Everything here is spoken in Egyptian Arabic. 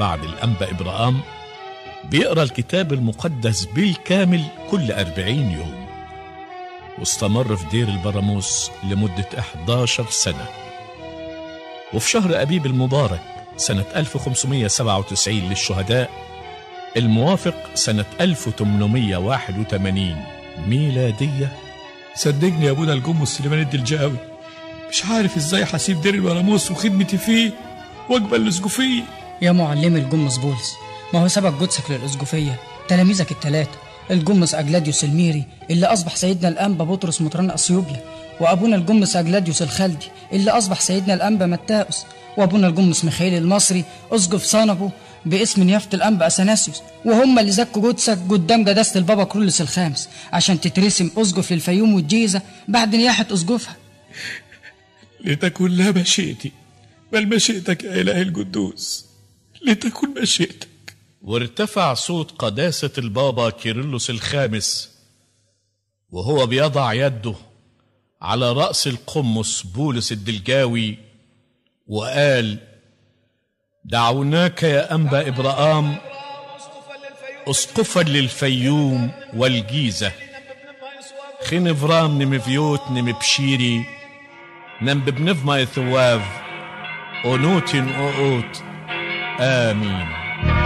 بعد الأنبا إبراهام بيقرأ الكتاب المقدس بالكامل كل أربعين يوم واستمر في دير البراموس لمدة 11 سنة وفي شهر أبيب المبارك سنة 1597 للشهداء الموافق سنة 1881 ميلادية صدقني يا ابونا الجم سليمان الدلجاوي مش عارف ازاي هسيب دير البراموس وخدمتي فيه واقبل الاسقفيه يا معلمي الجمص بولس ما هو سبق جدسك للأسقفية تلاميذك التلاتة الجمص أجلاديوس الميري اللي أصبح سيدنا الأنبا بطرس مطران أثيوبيا وأبونا الجمص أجلاديوس الخلدي اللي أصبح سيدنا الأنبا متاوس وأبونا الجمص ميخائيل المصري أسقف صنبه باسم نيافة الأنبا أثناسيوس وهم اللي زكوا جدسك قدام جداسة البابا كرولس الخامس عشان تترسم أسقف للفيوم والجيزة بعد نياحة أسقفها لتكن لا مشيئتي بل مشيئتك يا إله القدوس لتكن مشيئتك وارتفع صوت قداسة البابا كيرلس الخامس وهو بيضع يده على رأس القمص بولس الدلجاوي وقال دعوناك يا أنبا إبراهام أسقفا للفيوم والجيزة خنفرام نمفيوت نمبشيري نمببنف ما يثواف أونوتين أوت آمين